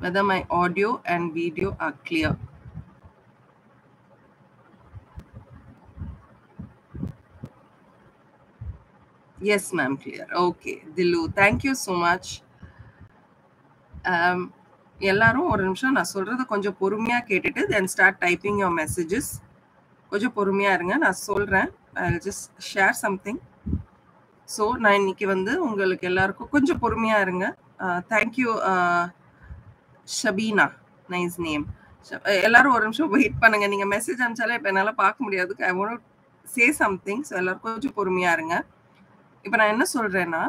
whether my audio and video are clear. Yes, ma'am, clear. Okay, Dilu, thank you so much. Um, எல்லாரும் ஒரு நிமிஷம் நான் சொல்றத கொஞ்சம் பொறுமையா கேட்டுட்டு then start typing your messages கொஞ்சம் பொறுமையா இருங்க நான் சொல்றேன் I just share something so நான் இன்னைக்கு வந்து உங்களுக்கு எல்லாருக்கும் கொஞ்சம் பொறுமையா இருங்க தேங்க்யூ ஷபீனா நைஸ் நேம் எல்லாரும் ஒரு நிமிஷம் வெயிட் பண்ணுங்க நீங்க மெசேஜ் அனுப்பிச்சாலே இப்போ என்னால் பார்க்க முடியாது I want say something so எல்லாரும் கொஞ்சம் பொறுமையா இருங்க இப்போ நான் என்ன சொல்றேன்னா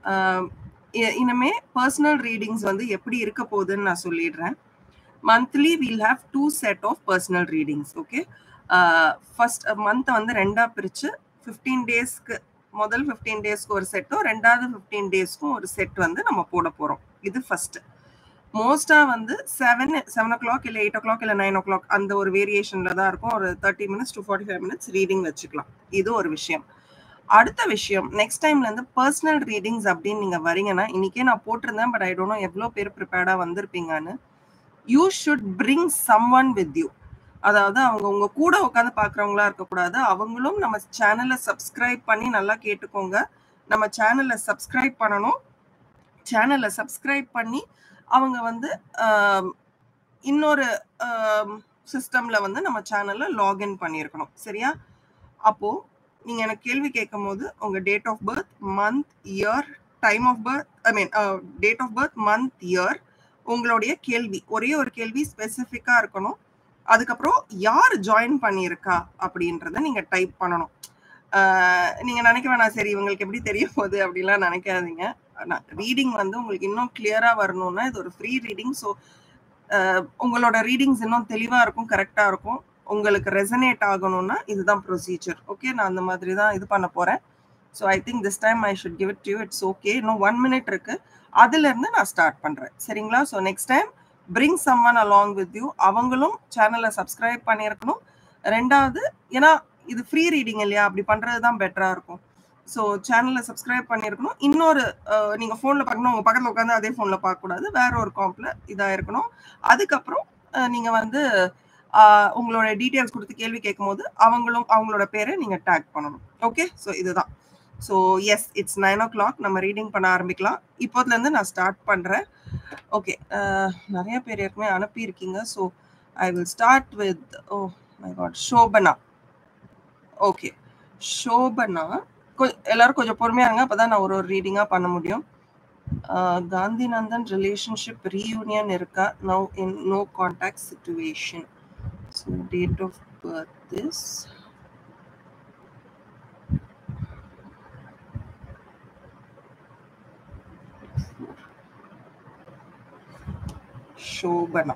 இனிமே பர்சனல் ரீடிங்ஸ் வந்து எப்படி இருக்க போகுதுன்னு நான் சொல்லிடுறேன் monthly we'll have to set of personal readings okay first மந்த்தை வந்து ரெண்டா பிரிச்சு ஃபிஃப்டீன் டேஸ்க்கு முதல் ஃபிஃப்டீன் டேஸ்க்கு ஒரு செட்டும் ரெண்டாவது ஃபிஃப்டீன் டேஸ்க்கும் ஒரு செட் வந்து நம்ம போட போறோம் இது ஃபர்ஸ்ட் மோஸ்டா வந்து செவன் செவன் ஓ கிளாக் இல்லை எயிட் ஓ கிளாக் இல்லை நைன் ஓ கிளாக் அந்த ஒரு வேரியேஷன்ல தான் இருக்கும் ஒரு thirty minutes to forty five minutes reading வச்சுக்கலாம் இது ஒரு விஷயம் அடுத்த விஷயம் நெக்ஸ்ட் டைம்ல இருந்து பர்சனல் ரீடிங்ஸ் அப்படின்னு நீங்க வரீங்கன்னா இன்னைக்கே நான் போட்டிருந்தேன் பட் ஐ டோன்ட் நோ எவ்வளோ பேர் ப்ரிப்பேர்டா வந்திருப்பீங்கன்னு you should bring someone with you அதாவது அவங்க உங்க கூட உட்காந்து பாக்குறவங்களா இருக்கக்கூடாது அவங்களும் நம்ம சேனலை சப்ஸ்கிரைப் பண்ணி நல்லா கேட்டுக்கோங்க நம்ம சேனலை சப்ஸ்கிரைப் பண்ணணும் சேனலை சப்ஸ்கிரைப் பண்ணி அவங்க வந்து இன்னொரு சிஸ்டம்ல வந்து நம்ம சேனல்ல லாகின் பண்ணியிருக்கணும் சரியா அப்போ நீங்க எனக்கு கேள்வி கேட்கும் போது உங்க date of birth month year time of birth I mean date of birth month year உங்களுடைய கேள்வி ஒரே ஒரு கேள்வி ஸ்பெசிஃபிக்கா இருக்கணும் அதுக்கப்புறம் யார் ஜாயின் பண்ணியிருக்கா அப்படின்றத நீங்க டைப் பண்ணணும் நீங்க நினைக்க வேணாம் சரி இவங்களுக்கு எப்படி தெரிய போகுது அப்படிலாம் நினைக்காதீங்க ரீடிங் வந்து உங்களுக்கு இன்னும் கிளியரா வரணும்னா இது ஒரு ஃப்ரீ ரீடிங் ஸோ உங்களோட ரீடிங்ஸ் இன்னும் தெளிவா இருக்கும் கரெக்டா இருக்கும் உங்களுக்கு ரெசனேட் ஆகணும்னா இதுதான் ப்ரொசீஜர் ஓகே நான் அந்த மாதிரி தான் இது பண்ண போறேன் so I think this time I should give it you it's okay இன்னும் ஒன் மினிட் இருக்கு அதுல இருந்து நான் ஸ்டார்ட் பண்றேன் சரிங்களா so next time bring someone along with you அவங்களும் சேனலை சப்ஸ்கிரைப் பண்ணியிருக்கணும் ரெண்டாவது ஏன்னா இது ஃப்ரீ ரீடிங் இல்லையா அப்படி பண்றது தான் பெட்டரா இருக்கும் ஸோ சேனலை சப்ஸ்கிரைப் பண்ணியிருக்கணும் இன்னொரு நீங்க ஃபோன்ல பார்க்கணும் உங்க பக்கத்தில் உட்காந்து அதே ஃபோன்ல பார்க்கக்கூடாது வேற ஒரு காம்ப்ல இதாக இருக்கணும் அதுக்கப்புறம் நீங்க வந்து உங்களோட டீட்டெயில்ஸ் கொடுத்து கேள்வி கேட்கும் போது அவங்களும் அவங்களோட பேரை நீங்க டேக் பண்ணணும் ஓகே ஸோ இதுதான் so yes it's nine o'clock நம்ம ரீடிங் பண்ண ஆரம்பிக்கலாம் இப்போதுலேருந்து நான் ஸ்டார்ட் பண்ணுறேன் ஓகே நிறைய பேர் ஏற்கனவே அனுப்பியிருக்கீங்க so I will start with oh my God Shobana okay Shobana எல்லாரும் கொஞ்சம் பொறுமையா இருங்க அப்பதான் நான் ஒரு ஒரு ரீடிங்கா பண்ண முடியும் காந்திநந்தன் ரிலேஷன்ஷிப் ரீயூனியன் இருக்கா now in no contact situation so date of birth is Shobana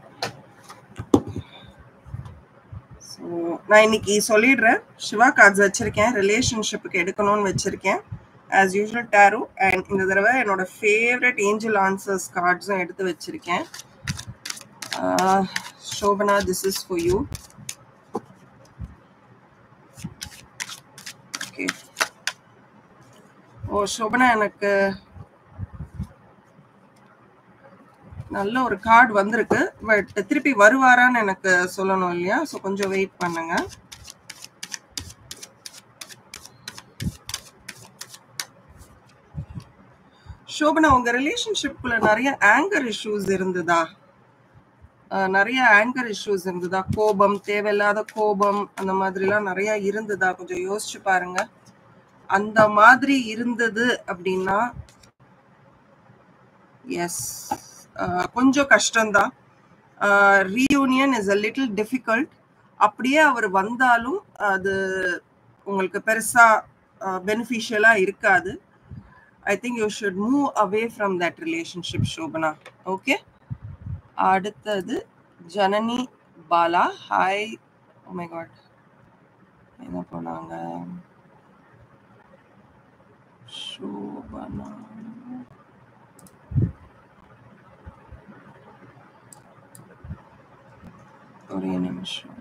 so நான் இன்னைக்கு சொல்லிடுறேன் சிவா கார்ட்ஸ் வச்சிருக்கேன் ரிலேஷன்ஷிப்புக்கு எடுக்கணும்னு வச்சிருக்கேன் ஆஸ் யூஸ்வல் டேரோ அண்ட் இந்த தடவை என்னோட ஃபேவரட் ஏஞ்சல் ஆன்சர்ஸ் கார்ட்ஸும் எடுத்து வச்சிருக்கேன் Shobana this is for you okay oh Shobana எனக்கு நல்ல ஒரு கார்டு வந்திருக்கு பட் திருப்பி வருவாரான்னு எனக்கு சொல்லணும் இல்லையா ஸோ கொஞ்சம் வெயிட் பண்ணுங்க ஷோபனா உங்க ரிலேஷன்ஷிப்குள்ள நிறைய ஆங்கர் இஷ்யூஸ் இருந்ததா நிறைய ஆங்கர் இஷ்யூஸ் இருந்ததா கோபம் தேவையில்லாத கோபம் அந்த மாதிரிலாம் நிறைய இருந்ததா கொஞ்சம் யோசிச்சு பாருங்க அந்த மாதிரி இருந்தது அப்படின்னா எஸ் கொஞ்சம் கஷ்டம்தான் reunion is a little difficult அப்படியே அவர் வந்தாலும் அது உங்களுக்கு பெருசா பெனிஃபிஷியலா இருக்காது I think you should move away from that relationship Shobana okay அடுத்தது Janani Bala hi my God எங்க போனாங்க ஷோபனா ஒரே நிமிஷம்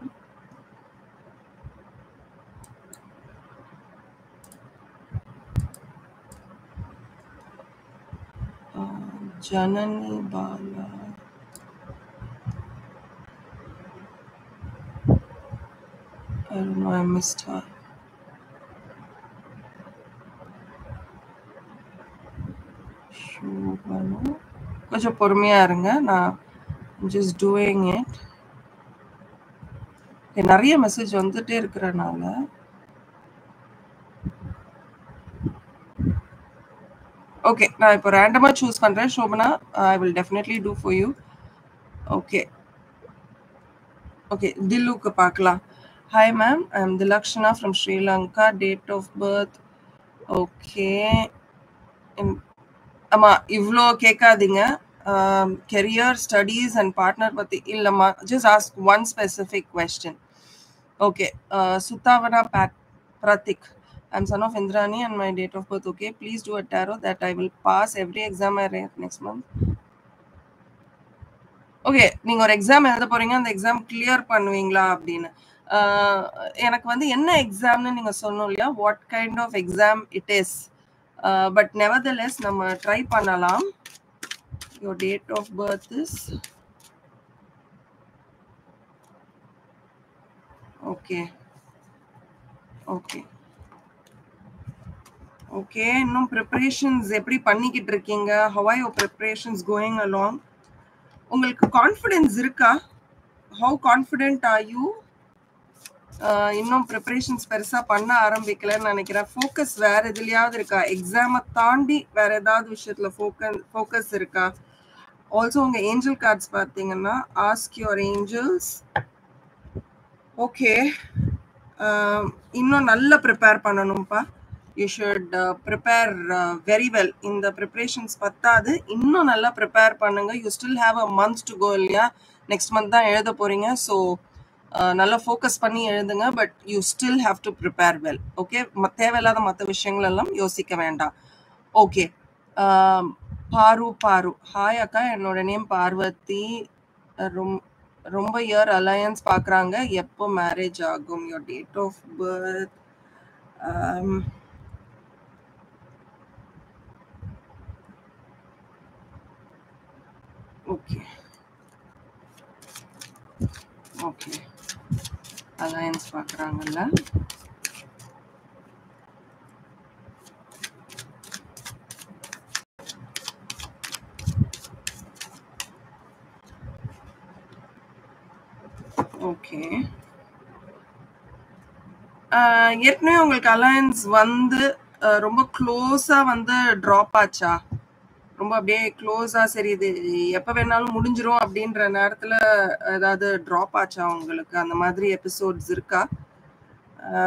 Janani Bala I don't know, I missed her. Shobana. கொஞ்சம் பொறுமையா இருங்க. நான் ஜஸ்ட் டூயிங் இட். நெறைய மெசேஜ் வந்துட்டே இருக்கிறனால ஓகே. நான் இப்போ ரேண்டமா சூஸ் பண்றேன். Shobana, I will definitely do for you. Okay. Okay. தில்லுக்கு பார்க்கலாம். Hi ma'am. I am Thilakshana from Sri Lanka. Date of birth okay. Hmm. ஆமா. இவ்ளோ கேட்காதீங்க. um, career, studies, and partner பத்தி இல்லம்மா. Just ask one specific question. Okay. Uh, Sutavana Pat Pratik. I'm son of Indrani and my date of birth. Okay. Please do a tarot that I will pass every exam I write next month. Okay. நீங்க ஒரு exam எழுத போறீங்க. அந்த exam clear பண்ணுவீங்களா? அப்படின்னு. அ எனக்கு வந்து என்ன எக்ஸாம்ன்னு நீங்க சொல்லணும் இல்லையா? What kind of exam it is. Uh but nevertheless நம்ம ட்ரை பண்ணலாம். Your date of birth is okay. Okay. Okay. இன்னும் பிரிப்பரேஷன்ஸ் எப்படி பண்ணிக்கிட்டு இருக்கீங்க? How are your preparations going along? உங்களுக்கு கான்ஃபிடன்ஸ் இருக்கா? How confident are you? Uh இன்னும் பிரிப்பரேஷன்ஸ் பெருசா பண்ண ஆரம்பிக்கலன்னு நெனைக்கிறேன். ஃபோக்கஸ் வேற எதுலயாவது இருக்கா? எக்ஸாம தாண்டி வேற ஏதாவது விஷயத்துல ஃபோக்கன் ஃபோக்கஸ் இருக்கா? ஆல்சோ உங்க ஏஞ்சல் கார்ட்ஸ் பார்த்தீங்கன்னா, ask your angels. Okay. Uh இன்னும் நல்லா ப்ரிப்பேர் பண்ணணும்ப்பா. You should prepare very well. இந்த பிரிப்பரேஷன்ஸ் பத்தாது. இன்னும் நல்லா ப்ரிப்பேர் பண்ணுங்க. You still have a month to go இல்லையா? நெக்ஸ்ட் மந்த் தான் எழுத போறீங்க. ஸோ அ நல்லா ஃபோக்கஸ் பண்ணி எழுதுங்க. But you still have to prepare well. Okay. ம தேவையில்லாத மத்த விஷயங்கள் எல்லாம் யோசிக்க வேண்டாம். ஓகே. அ பாரு பாரு. ஹாய் அக்கா. என்னோட நேம் பார்வதி. ரொம் ரொம்ப இயர் அலையன்ஸ் பார்க்குறாங்க. எப்போ மேரேஜ் ஆகும்? Your date of birth um okay. Okay. Alliance பார்க்குறாங்கல்ல? ஓகே. அ ஏற்கனவே உங்களுக்கு அலையன்ஸ் வந்து அ ரொம்ப க்ளோஸா வந்து ட்ராப் ஆச்சா? ரொம்ப அப்படியே க்ளோஸா சரி இது எப்ப வேணாலும் முடிஞ்சிரும் அப்படின்ற நேரத்துல ஏதாவது ட்ராப் ஆச்சா உங்களுக்கு? அந்த மாதிரி எபிசோட்ஸ் இருக்கா? Uh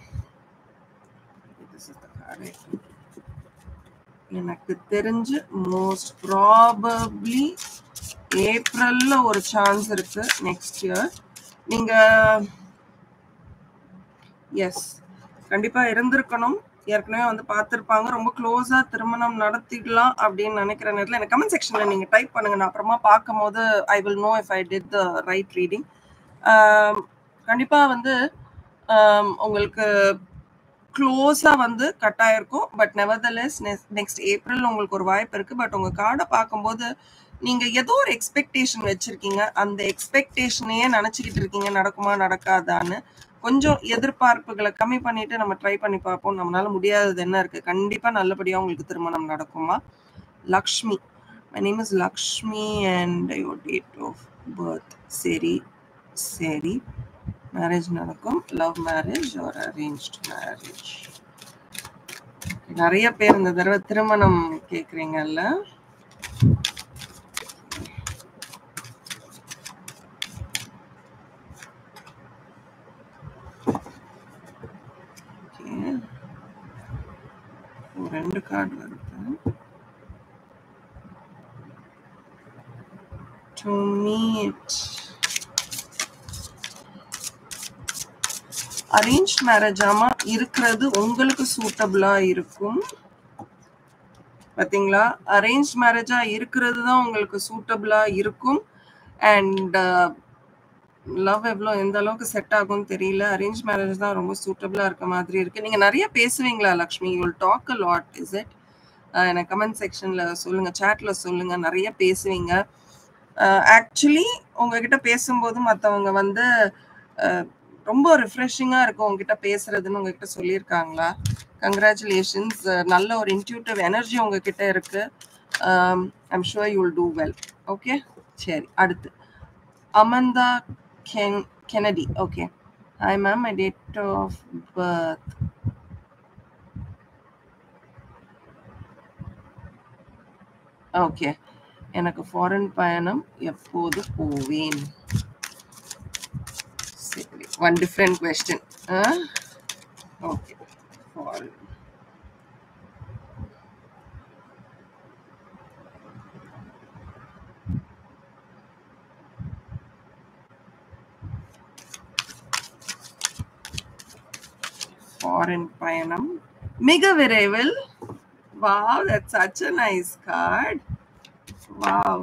this is the card I think. எனக்கு தெரிஞ்சு மோஸ்ட் ப்ராபப்ளி ஏப்ரல்ல ஒரு சான்ஸ் இருக்கு நெக்ஸ்ட் இயர். நீங்க எஸ். கண்டிப்பா இருந்திருக்கணும். ஏற்கனவே வந்து பார்த்திருப்பாங்க. ரொம்ப க்ளோஸா திருமணம் நடத்திடலாம் அப்படின்னு நினைக்கிற நேரத்துல எனக்கு கமெண்ட் செக்ஷன்ல நீங்க டைப் பண்ணுங்க. நான் அப்புறமா பார்க்கும்போது I will know if I did the right reading. Uh கண்டிப்பா வந்து அம் உங்களுக்கு க்ளோஸா வந்து கட் ஆயிருக்கும். பட் நெவர்தலெஸ் நெஸ் நெக்ஸ்ட் ஏப்ரல் உங்களுக்கு ஒரு வாய்ப்பு இருக்கு. பட் உங்க கார்ட பார்க்கும்போது, நீங்க ஏதோ ஒரு எக்ஸ்பெக்டேஷன் வச்சிருக்கீங்க. அந்த எக்ஸ்பெக்டேஷனையே நெனச்சுக்கிட்டு இருக்கீங்க. நடக்குமா? நடக்காதான்னு. கொஞ்சம் எதிர்பார்ப்புகள கம்மி பண்ணிட்டு நம்ம ட்ரை பண்ணி பார்ப்போம். நம்மளால முடியாதது என்ன இருக்கு? கண்டிப்பா நல்லபடியா உங்களுக்கு திருமணம் நடக்கும்மா. Lakshmi. My name is Lakshmi and your date of birth. சரி. சரி. மேரேஜ் நடக்கும். Love marriage or arranged marriage? நெறைய பேர் இந்த தடவ திருமணம் கேட்குறீங்கல்ல? ஓகே. 2 கார்ட் வருது. To meet அரேஞ்ச்ட் மேரேஜ் ஆமா இருக்கிறது உங்களுக்கு சூட்டபிளா இருக்கும். பார்த்தீங்களா? அரேஞ்ச்ட் மேரேஜா இருக்கிறது தான் உங்களுக்கு சூட்டபிளா இருக்கும். அண்ட் லவ் எவ்வளோ எந்த அளவுக்கு செட் ஆகும்னு தெரியல. அரேஞ்ச் மேரேஜ் தான் ரொம்ப சூட்டபிளா இருக்க மாதிரி இருக்கு. நீங்க நெறைய பேசுவீங்களா Lakshmi? You will talk a lot is it? Uh எனக்கு கமெண்ட் செக்ஷன்ல சொல்லுங்க. சாட்ல சொல்லுங்க. நெறைய பேசுவீங்க. அ ஆக்சுவலி உங்ககிட்ட பேசும்போது மத்தவங்க வந்து அ ரொம்ப ரிஃப்ரெஷிங்கா இருக்கும் உங்ககிட்ட பேசுறதுன்னு உங்ககிட்ட சொல்லியிருக்காங்களா கங்க்ராச்சுலேஷன்ஸ் நல்ல ஒரு இன்ட்யூட்டிவ் எனர்ஜி உங்ககிட்ட இருக்கு I'm sure you will do well okay சரி அடுத்து Amanda Ken Kennedy okay hi ma'am my date of birth okay எனக்கு ஃபாரின் பயணம் எப்போது போவேன் சரி one different question okay foreign foreign பயணம் மிக விரைவில் wow that's such a nice card wow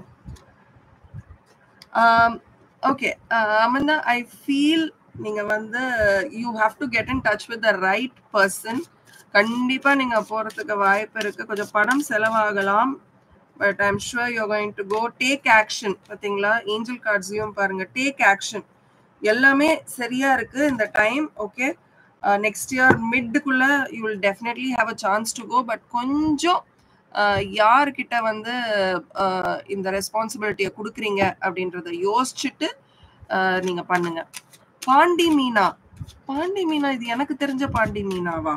okay Amanda I feel நீங்க வந்து you have to get in touch with the right person கண்டிப்பா நீங்க போறதுக்கு வாய்ப்பு இருக்கு கொஞ்சம் பணம் செலவாகலாம் but I'm sure you going to go take action பார்த்தீங்களா ஏஞ்சல் கார்ட்ஸ்லயும் பாருங்க டேக் ஆக்ஷன் எல்லாமே சரியா இருக்கு இந்த டைம் ஓகே நெக்ஸ்ட் இயர் மிட்டுக்குள்ள you will definitely have a chance to go but கொஞ்சம் யார்கிட்ட வந்து இந்த ரெஸ்பான்சிபிலிட்டியை கொடுக்குறீங்க அப்படின்றத யோசிச்சுட்டு நீங்க பண்ணுங்க பாண்டி மீனா பாண்டி மீனா இது எனக்கு தெரிஞ்ச பாண்டி மீனாவா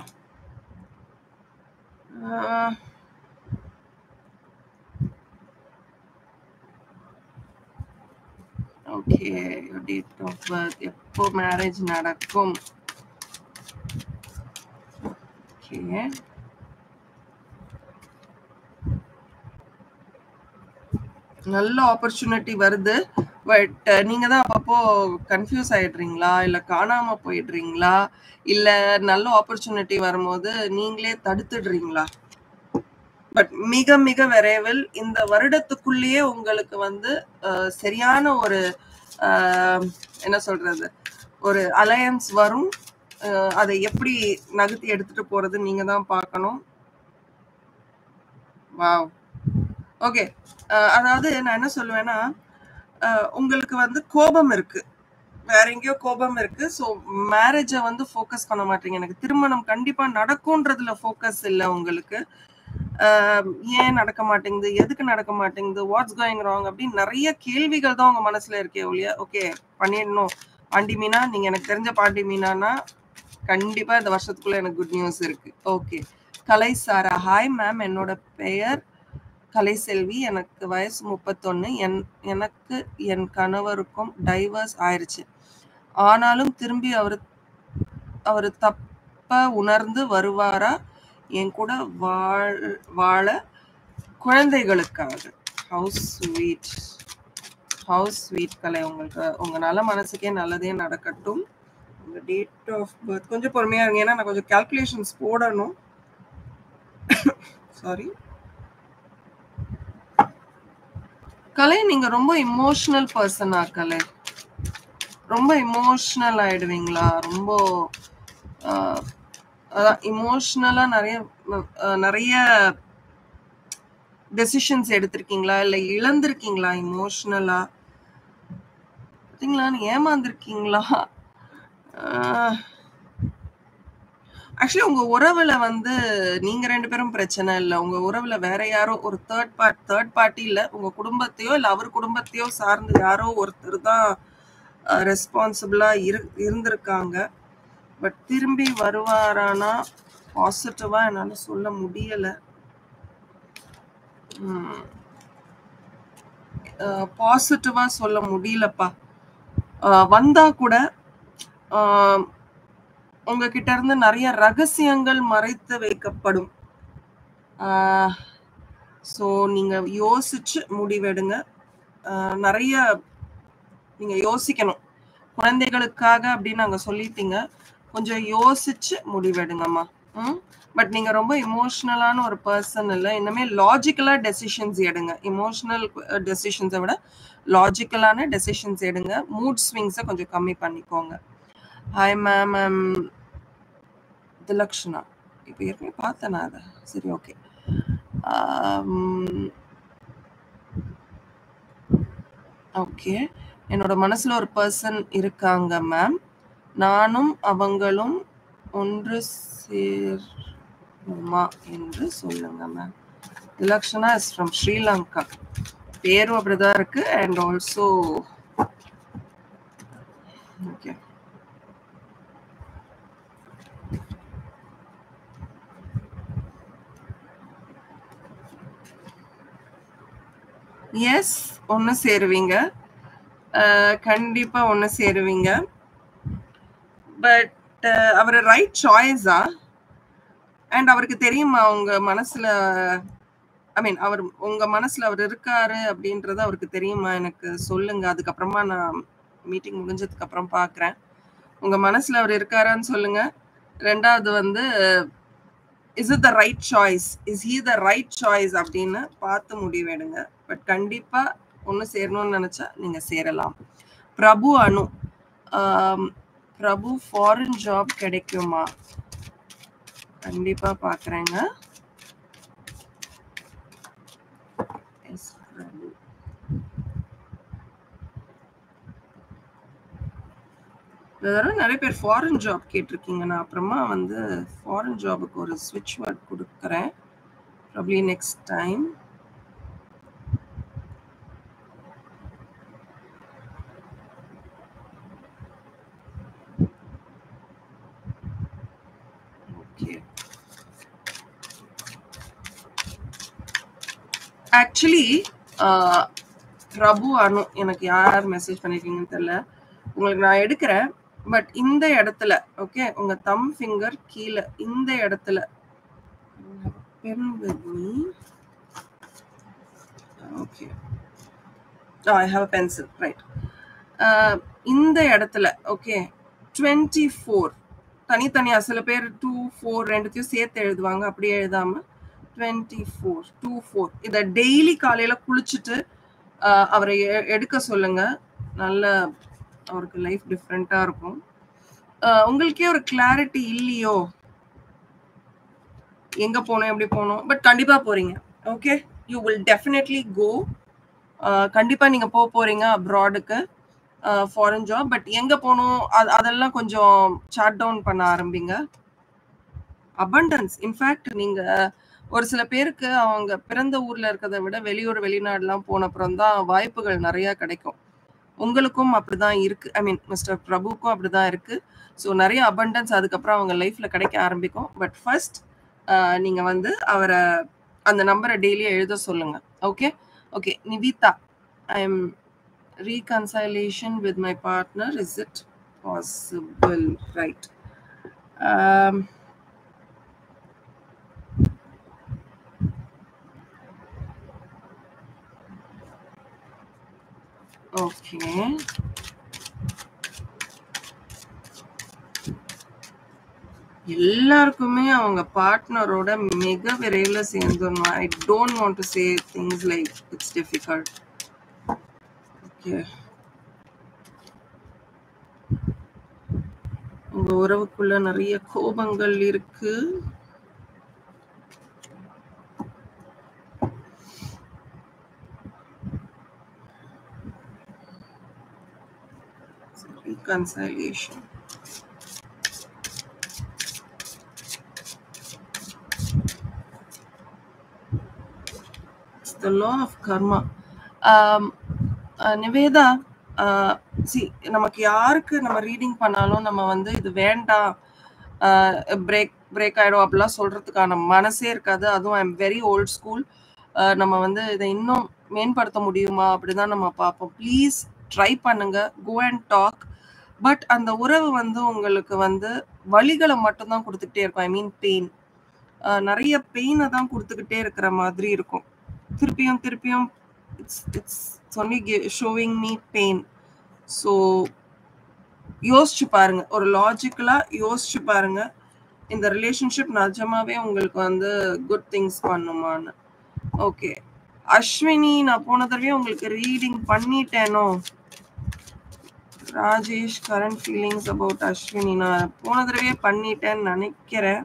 ஓகே டேட் ஆஃப் பர்த் எப்போ மேரேஜ் நடக்கும் ஓகே நல்ல ஆப்பர்ச்சுனிட்டி வருது பட் நீங்க தான் அப்பப்போ கன்ஃபியூஸ் ஆயிடுறீங்களா இல்ல காணாம போயிடுறீங்களா இல்ல நல்ல ஆப்பர்ச்சுனிட்டி வரும்போது நீங்களே தடுத்துடுறீங்களா பட் மிக மிக விரைவில் இந்த வருடத்துக்குள்ளேயே உங்களுக்கு வந்து சரியான ஒரு என்ன சொல்றது ஒரு அலையன்ஸ் வரும் அதை எப்படி நகர்த்தி எடுத்துட்டு போறது நீங்க தான் பார்க்கணும் வாவ் ஓகே அதாவது நான் என்ன சொல்லுவேன்னா உங்களுக்கு வந்து கோபம் இருக்கு வேற எங்கேயோ கோபம் இருக்கு ஸோ மேரேஜை வந்து ஃபோக்கஸ் பண்ண மாட்டீங்க எனக்கு திருமணம் கண்டிப்பா நடக்கும்ன்றதுல ஃபோக்கஸ் இல்லை உங்களுக்கு ஏன் நடக்க மாட்டேங்குது எதுக்கு நடக்க மாட்டேங்குது வாட்ஸ் கோயிங் ராங் அப்படின்னு நிறைய கேள்விகள் தான் உங்க மனசுல இருக்கே ஒழிய ஓகே பண்ணிடணும் பாண்டி மீனா நீங்க எனக்கு தெரிஞ்ச பாண்டி மீனானா கண்டிப்பா இந்த வருஷத்துக்குள்ள எனக்கு குட் நியூஸ் இருக்கு okay Kalai Sara hi ma'am என்னோட பெயர் கலைசெல்வி எனக்கு வயசு முப்பத்தொன்னு என் எனக்கு என் கணவருக்கும் டைவர்ஸ் ஆயிடுச்சு ஆனாலும் திரும்பி அவர் அவர் தப்ப உணர்ந்து வருவாரா என் கூட வாழ் வாழ குழந்தைகளுக்காக house sweet house sweet Kalai உங்களுக்கு உங்க நல்ல மனசுக்கே நல்லதே நடக்கட்டும் உங்க டேட் ஆஃப் பர்த் கொஞ்சம் பொறுமையா இருங்க ஏன்னா நான் கொஞ்சம் கால்குலேஷன்ஸ் போடணும் சாரி கலை நீங்க ரொம்ப இமோஷனல் பர்சனா கலை ரொம்ப இமோஷனல் ஆயிடுவீங்களா ரொம்ப அதான் இமோஷனலா நிறைய நிறைய டெசிஷன்ஸ் எடுத்திருக்கீங்களா இல்ல இழந்திருக்கீங்களா இமோஷனலா பார்த்தீங்களா ஏமாந்துருக்கீங்களா ஆக்சுவலி உங்க உறவுல வந்து நீங்க ரெண்டு பேரும் பிரச்சனை இல்லை உங்க உறவுல வேற யாரோ ஒரு தேர்ட் பார்ட் தேர்ட் பார்ட்டி இல்ல உங்க குடும்பத்தையோ இல்ல அவர் குடும்பத்தையோ சார்ந்து யாரோ ஒருத்தர் தான் ரெஸ்பான்சிபிளா இரு இருந்திருக்காங்க பட் திரும்பி வருவாரானா பாசிட்டிவா என்னால சொல்ல முடியல பாசிட்டிவா சொல்ல முடியலப்பா வந்தா கூட உங்ககிட்ட இருந்து நிறைய ரகசியங்கள் மறைத்து வைக்கப்படும் ஸோ நீங்க யோசிச்சு முடிவெடுங்க நிறைய நீங்க யோசிக்கணும் குழந்தைகளுக்காக அப்படின்னு நாங்க சொல்லிட்டீங்க கொஞ்சம் யோசிச்சு முடிவெடுங்கம்மா ம் பட் நீங்க ரொம்ப இமோஷனலான ஒரு பர்சன் இல்லை இன்னமே லாஜிக்கலா டெசிஷன்ஸ் எடுங்க இமோஷனல் டெசிஷன்ஸை விட லாஜிக்கலான டெசிஷன்ஸ் எடுங்க மூட் ஸ்விங்ஸை கொஞ்சம் கம்மி பண்ணிக்கோங்க ஹாய் மேம் மேம் திலக்ஷனா இப்போ ஏற்கனவே பார்த்தேன் நான் அதை சரி ஓகே ஓகே என்னோட மனசுல ஒரு பர்சன் இருக்காங்க மேம் நானும் அவங்களும் ஒன்று சேர்மா என்று சொல்லுங்க ma'am Thilakshana is from Sri Lanka பேரும் அப்படிதான் இருக்கு அண்ட் ஆல்சோ ஓகே எஸ் ஒன்று சேருவீங்க அஹ், கண்டிப்பா ஒன்று சேருவீங்க பட் அவர் ரைட் சாய்ஸா அண்ட் அவருக்கு தெரியுமா உங்க மனசுல ஐ மீன் அவர் உங்க மனசுல அவர் இருக்காரு அப்படின்றது அவருக்கு தெரியுமா எனக்கு சொல்லுங்க அதுக்கப்புறமா நான் மீட்டிங் முடிஞ்சதுக்கு அப்புறம் பார்க்குறேன் உங்க மனசுல அவர் இருக்காரான்னு சொல்லுங்க ரெண்டாவது வந்து is it the right choice is he the right choice அப்படின்னு பார்த்து முடிவெடுங்க பட் கண்டிப்பா ஒன்று சேரணும்னு நினைச்சா நீங்க சேரலாம் பிரபு அனு ஆம், பிரபு ஃபாரின் ஜாப் கிடைக்குமா கண்டிப்பா பாக்குறேங்க எஸ் பிரபு இந்த தடவை நிறைய பேர் ஃபாரின் ஜாப் கேட்டிருக்கீங்க நான் அப்புறமா வந்து ஃபாரின் ஜாபுக்கு ஒரு ஸ்விட்ச் வேர்ட் கொடுக்குறேன் probably next time okay actually Prabhu Anu எனக்கு யார் மெசேஜ் பண்ணிருக்கீங்கன்னு தெரியல உங்களுக்கு நான் எடுக்கிறேன் பட் இந்த இடத்துல ஓகே உங்க தம் ஃபிங்கர் கீழே இந்த இடத்துல pen with me okay I have pencil right இந்த இடத்துல ஓகே டுவெண்ட்டி ஃபோர் தனித்தனியா சில பேர் டூ ஃபோர் ரெண்டுத்தையும் சேர்த்து எழுதுவாங்க அப்படியே எழுதாம டுவெண்ட்டி ஃபோர் டூ ஃபோர் இதை டெய்லி காலையில குளிச்சுட்டு ஆஹ், அவரை எ- எடுக்க சொல்லுங்க நல்ல அவருக்கு லைஃப் டிஃப்ரெண்டா இருக்கும் ஆஹ், உங்களுக்கே ஒரு கிளாரிட்டி இல்லையோ எங்க போகணும் எப்படி போகணும் பட் கண்டிப்பா போறீங்க okay you will definitely go கண்டிப்பா நீங்க போக போறீங்க அப்ராடுக்கு ஃபாரின் ஜாப் பட் எங்க போகணும் அது அதெல்லாம் கொஞ்சம் சார்ட் டவுன் பண்ண ஆரம்பிங்க அபண்டன்ஸ் இன்ஃபேக்ட் நீங்க ஒரு சில பேருக்கு அவங்க பிறந்த ஊர்ல இருக்கிறத விட வெளியூர் வெளிநாடுலாம் போன அப்புறம் தான் வாய்ப்புகள் நிறைய கிடைக்கும் உங்களுக்கும் அப்படிதான் இருக்கு ஐ மீன் மிஸ்டர் பிரபுக்கும் அப்படிதான் இருக்கு ஸோ நிறைய அபண்டன்ஸ் அதுக்கப்புறம் அவங்க லைஃப்ல கிடைக்க ஆரம்பிக்கும் பட் ஃபர்ஸ்ட் நீங்க வந்து அவரை அந்த நம்பரை டெய்லி எழுத சொல்லுங்க okay okay Nivitha I am reconciliation with my partner is it possible right um okay எல்லாருக்குமே அவங்க பார்ட்னரோட மிக விரைவில் சேர்ந்துடணும் I don't want to say things like it's difficult okay உங்க உறவுக்குள்ள நிறைய கோபங்கள் இருக்கு reconciliation it's the law of karma um, uh, Nivetha சி நமக்கு யாருக்கு நம்ம ரீடிங் பண்ணாலும் நம்ம வந்து இது வேண்டாம் பிரேக் பிரேக் ஆயிடும் அப்படிலாம் சொல்றதுக்கான மனசே இருக்காது அதுவும் I am very old school நம்ம வந்து இதை இன்னும் மேம்படுத்த முடியுமா அப்படிதான் நம்ம பார்ப்போம் ப்ளீஸ் ட்ரை பண்ணுங்க கோ அண்ட் டாக் பட் அந்த உறவு வந்து உங்களுக்கு வந்து வலிகளை மட்டும்தான் கொடுத்துக்கிட்டே இருக்கும் ஐ மீன் பெயின் நிறைய பெயினை தான் கொடுத்துக்கிட்டே இருக்கிற மாதிரி இருக்கும் திருப்பியும் திருப்பியும் it's it's only showing me pain so யோசிச்சு பாருங்க ஒரு லாஜிக்கலா யோசிச்சு பாருங்க இந்த ரிலேஷன்ஷிப் நிஜமாவே உங்களுக்கு வந்து குட் திங்ஸ் பண்ணுமான்னு ஓகே அஸ்வினி நான் போன தடவை உங்களுக்கு ரீடிங் பண்ணிட்டேனோ Rajesh current feelings about Ashwini நான் போன தடவையே பண்ணிட்டேன்னு நினைக்கிறேன்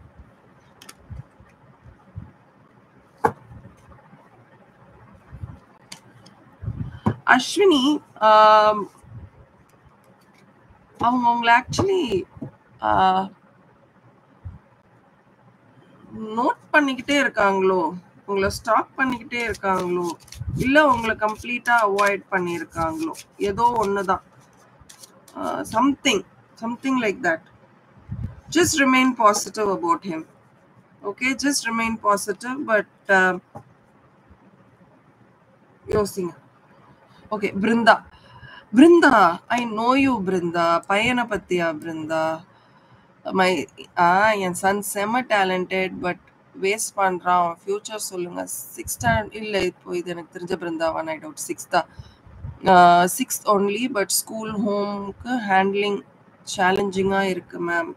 அஸ்வினி ஆம், அவங்க உங்களை ஆக்சுவலி நோட் பண்ணிக்கிட்டே இருக்காங்களோ உங்களை ஸ்டாக் பண்ணிக்கிட்டே இருக்காங்களோ இல்ல உங்களை கம்ப்ளீட்டா அவாய்ட் பண்ணியிருக்காங்களோ ஏதோ ஒண்ணுதான் something something like that just remain positive about him okay just remain positive but யோசிங்க okay Brinda Brinda I know you Brinda பையனை பத்தியா பிருந்தா மை ஆ என் சன் செம்ம டேலண்டட் பட் வேஸ்ட் பண்றான் அவன் ஃபியூச்சர் சொல்லுங்க சிக்ஸ் ஸ்டாண்ட் இல்லை இப்போ இது எனக்கு தெரிஞ்ச பிருந்தாவான் ஐ டவுட் சிக்ஸ்தா சிக்ஸ்த் ஒன்லி பட் ஸ்கூல் ஹோம்க்கு ஹேண்ட்லிங் சேலஞ்சிங்காக இருக்கு மேம்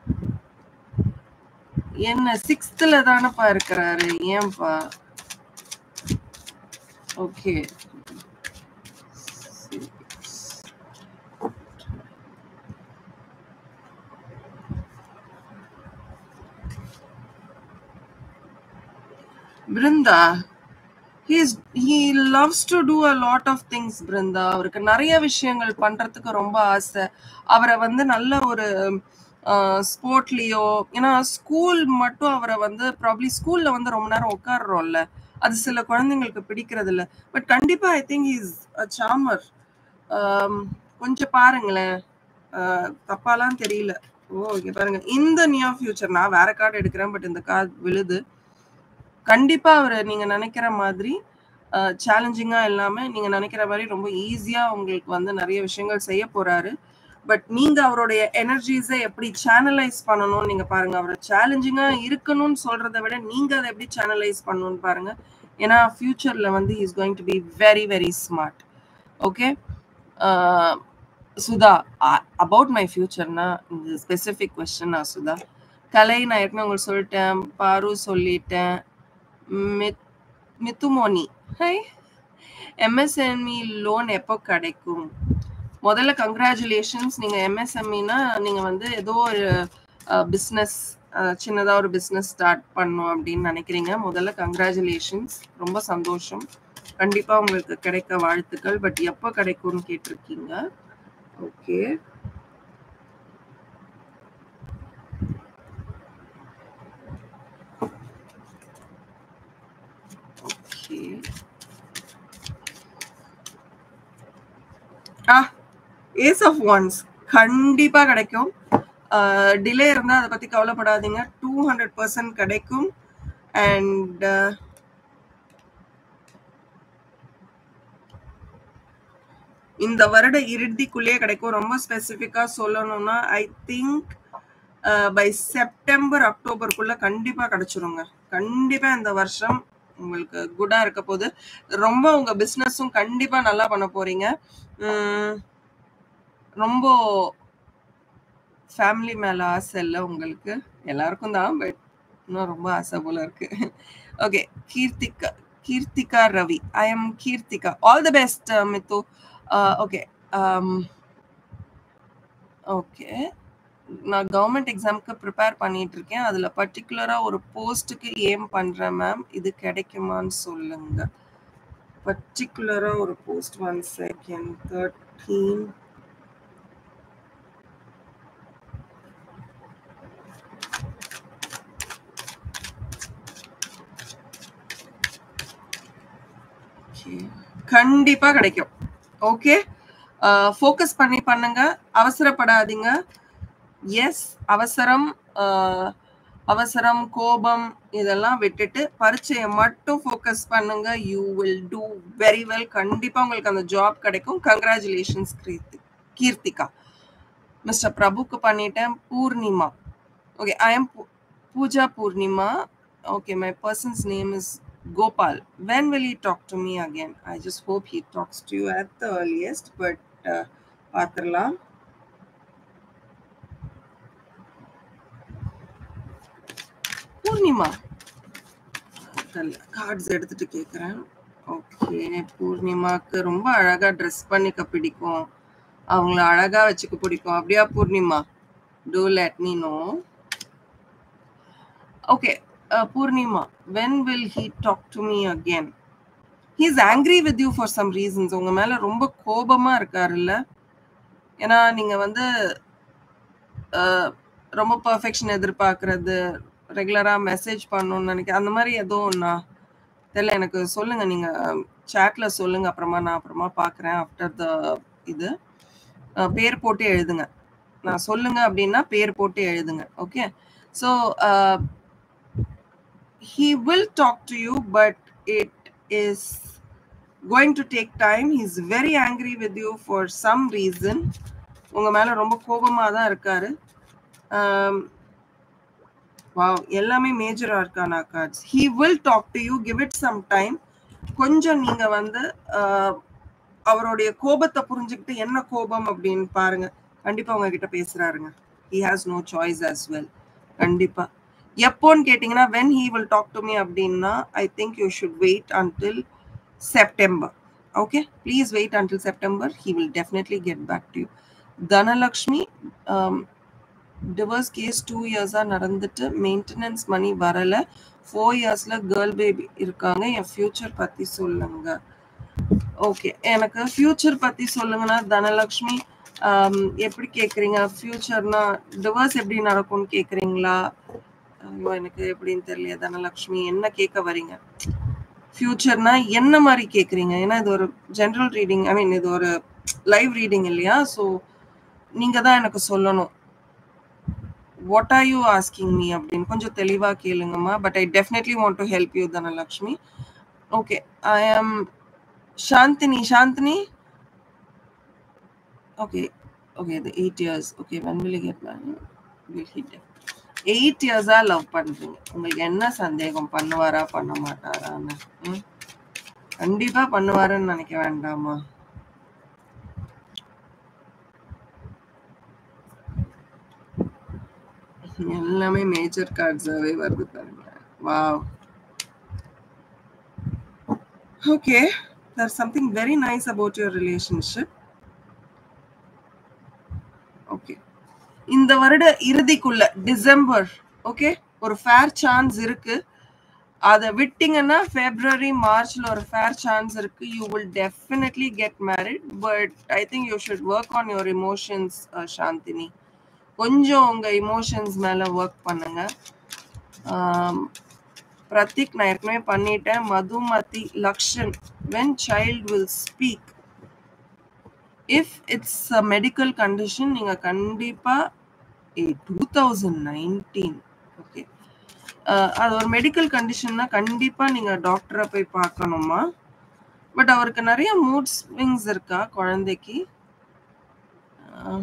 என்ன சிக்ஸ்த்தில் தானப்பா இருக்கிறாரு ஏன்பா okay Brinda he's he loves to do a lot of things Brinda அவருக்கு நிறைய விஷயங்கள் பண்றதுக்கு ரொம்ப ஆசை அவரை வந்து நல்ல ஒரு ஸ்போர்ட்லேயோ ஏன்னா ஸ்கூல் மட்டும் அவரை வந்து ப்ராப்ளி ஸ்கூல்ல வந்து ரொம்ப நேரம் உட்காடுறோம்ல அது சில குழந்தைங்களுக்கு பிடிக்கிறது இல்லை பட் கண்டிப்பா ஐ திங்க் இஸ் அ சாமர் கொஞ்சம் பாருங்களேன் தப்பாலாம் தெரியல ஓ இங்க பாருங்க இந்த நியர் ஃபியூச்சர் நான் வேற கார்டு எடுக்கிறேன் பட் இந்த கார்டு விழுது கண்டிப்பா அவர் நீங்க நினைக்கிற மாதிரி சேலஞ்சிங்கா இல்லாம நீங்க நினைக்கிற மாதிரி ரொம்ப ஈஸியா உங்களுக்கு வந்து நிறைய விஷயங்கள் செய்ய போறாரு பட் நீங்க அவருடைய எனர்ஜிஸை எப்படி சேனலைஸ் பண்ணணும் நீங்க பாருங்க அவர் சேலஞ்சிங்கா இருக்கணும்னு சொல்றதை விட நீங்க அதை எப்படி சேனலைஸ் பண்ணணும்னு பாருங்க ஏன்னா ஃபியூச்சர்ல வந்து is going to be very very smart okay Sudha about my ஃபியூச்சர்னா இந்த ஸ்பெசிஃபிக் கொஸ்டின் நான் சுதா கலை நான் ஏற்கனவே உங்களுக்கு சொல்லிட்டேன் பாரு சொல்லிட்டேன் Mith Mithumoni hi MSME loan எப்போ கிடைக்கும் முதல்ல கங்க்ராச்சுலேஷன்ஸ் நீங்கள் எம்எஸ்எம்இனா நீங்கள் வந்து ஏதோ ஒரு பிஸ்னஸ் சின்னதாக ஒரு பிஸ்னஸ் ஸ்டார்ட் பண்ணும் அப்படின்னு நினைக்கிறீங்க முதல்ல கங்க்ராச்சுலேஷன்ஸ் ரொம்ப சந்தோஷம் கண்டிப்பாக உங்களுக்கு கிடைக்க வாழ்த்துக்கள் பட் எப்போ கிடைக்கும்னு கேட்டிருக்கீங்க okay okay ah ace of wands கண்டிப்பா கிடைக்கும் டிலே இருந்தா அதை பத்தி கவலைப்படாதீங்க டூ ஹண்ட்ரட் பர்சன்ட் கிடைக்கும் அண்ட் இந்த வருட இறுதிக்குள்ளேயே கிடைக்கும் ரொம்ப ஸ்பெசிஃபிக்கா சொல்லணும்னா ஐ திங்க் பை செப்டம்பர் அக்டோபருக்குள்ள கண்டிப்பா கிடைச்சிருங்க கண்டிப்பா இந்த வருஷம் உங்களுக்கு குட்டா இருக்க போது ரொம்ப உங்க பிசினஸும் கண்டிப்பா நல்லா பண்ண போறீங்க ரொம்ப ஃபேமிலி மேல ஆசை இல்லை உங்களுக்கு எல்லாருக்கும் தான் பட் இன்னும் ரொம்ப ஆசை போல இருக்கு okay Keerthika Keerthika Ravi I am Keerthika all the best Mithu okay okay நான் கவர்மெண்ட் எக்ஸாமுக்கு ப்ரிப்பேர் பண்ணிட்டு இருக்கேன் அதில் பர்டிகுலராக ஒரு போஸ்ட்டுக்கு ஏம் பண்ணுறேன் மேம் இது கிடைக்குமான்னு சொல்லுங்க பர்டிகுலராக ஒரு போஸ்ட் ஒன் செகண்ட் தேர்ட்டீன் கண்டிப்பா கிடைக்கும் ஓகே ஃபோக்கஸ் பண்ணி பண்ணுங்க அவசரப்படாதீங்க எஸ் அவசரம் அவசரம் கோபம் இதெல்லாம் விட்டுட்டு பரீட்சையை மட்டும் ஃபோக்கஸ் பண்ணுங்க you will do very well கண்டிப்பா உங்களுக்கு அந்த ஜாப் கிடைக்கும் கங்க்ராச்சுலேஷன்ஸ் கீர்த்தி கீர்த்திகா மிஸ்டர் பிரபுக்கு பண்ணிட்டேன் Poornima okay I am Pooja Poornima okay my person's name is Gopal, when will he talk to me again? I just hope he talks to you at the earliest, but uh, பார்த்துடலாம் Purnima cards எடுத்துட்டு கேட்குறேன் okay பூர்ணிமாக்கு ரொம்ப அழகா dress பண்ணிக்க பிடிக்கும் அவங்கள அழகா வச்சுக்க பிடிக்கும் அப்படியா Poornima do let me know okay Poornima when will he talk to me again he is angry with you for some reasons உங்க மேல ரொம்ப கோபமா இருக்காருல்ல ஏன்னா நீங்க வந்து ரொம்ப பெர்ஃபெக்ஷன் எதிர்பார்க்கறது, ரெகுலரா மெசேஜ் பண்ணணும்னு நெனைக்க அந்த மாரி எதுவும்ண்ணா தெரியல எனக்கு சொல்லுங்க. நீங்க சாட்ல சொல்லுங்க. அப்புறமா நான் அப்புறமா பார்க்குறேன். ஆஃப்டர் த இது. அ பேர் போட்டு எழுதுங்க. நான் சொல்லுங்க அப்டின்னா, பேர் போட்டு எழுதுங்க. Okay. So ah he will talk to you, but it is going to take time. He's very angry with you for some reason. உங்க மேல ரொம்ப கோபமா தான் இருக்காரு. Um wow! எல்லாமே major arcana cards. He will talk to you. Give it some time. கொஞ்சம் நீங்க வந்து அ அவருடைய கோபத்த புரிஞ்சுகிட்டு என்ன கோபம் அப்டின்னு பாருங்க. கண்டிப்பா உங்ககிட்ட பேசுறாருங்க. He has no choice as well. கண்டிப்பா. எப்போன்னு கேட்டீங்கன்னா, when he will talk to me அப்டின்னா, I think you should wait until September. Okay? Please wait until September. He will definitely get back to you. Dhanalakshmi um divorce case 2 இயர்ஸா நடந்துட்டு maintenance மணி வரல. 4 இயர்ஸ்ல girl baby இருக்காங்க. என் future பத்தி சொல்லுங்க. Okay. எனக்கு future பத்தி சொல்லுங்கன்னா, தனலக்ஷ்மி அம் எப்படி கேட்குறீங்க? ஃபியூச்சர்னா டிவோர்ஸ் எப்படி நடக்கும்னு கேட்குறீங்களா? ஐயோ! எனக்கு எப்படின்னு தெரியலையே தனலக்ஷ்மி. என்ன கேட்க வரீங்க? ஃபியூச்சர்னா என்ன மாரி கேட்குறீங்க? ஏன்னா இது ஒரு ஜெனரல் ரீடிங் ஐ மீன் இது ஒரு லைவ் ரீடிங் இல்லையா? ஸோ நீங்க தான் எனக்கு சொல்லணும். What are you asking me அப்டின்னு கொஞ்சம் தெளிவா கேளுங்கம்மா. But I definitely want to help you Dhanalakshmi. Okay. I am Chandini. Chandini? Okay. Okay. இது 8 years. Okay. When will he get married? Will he டெஃப் 8 இயர்ஸா லவ் பண்றீங்க. உங்களுக்கு என்ன சந்தேகம்? பண்ணுவாரா? பண்ண மாட்டாரான்னு? ம். கண்டிப்பா பண்ணுவாருன்னு நெனைக்க வேண்டாமா? எல்லாமே மேஜர் கார்ட்ஸாவே வருது பாருங்க. Wow! Okay. There's something very nice about your relationship. Okay. இந்த வருட இறுதிக்குள்ள டிசம்பர் ஓகே. ஒரு ஃபேர் சான்ஸ் இருக்கு. அத விட்டீங்கன்னா பிப்ரவரி, மார்ச்ல ஒரு ஃபேர் சான்ஸ் இருக்கு. You will definitely get married. But I think you should work on your emotions ah Chandini. கொஞ்சம் உங்க எமோஷன்ஸ் மேல வொர்க் பண்ணுங்க. ஆம். பிரதீக் நான் ஏற்கனவே பண்ணிட்டேன். Madhumathi, Lakshan when child will speak if it's a medical condition நீங்க கண்டிப்பா ஏ 2019 ஓகே. அ அது ஒரு மெடிக்கல் கண்டிஷன்னா கண்டிப்பா நீங்க டாக்டர போய் பார்க்கணும்மா. பட் அவருக்கு நெறைய மூட் ஸ்விங்ஸ் இருக்கா குழந்தைக்கு? அ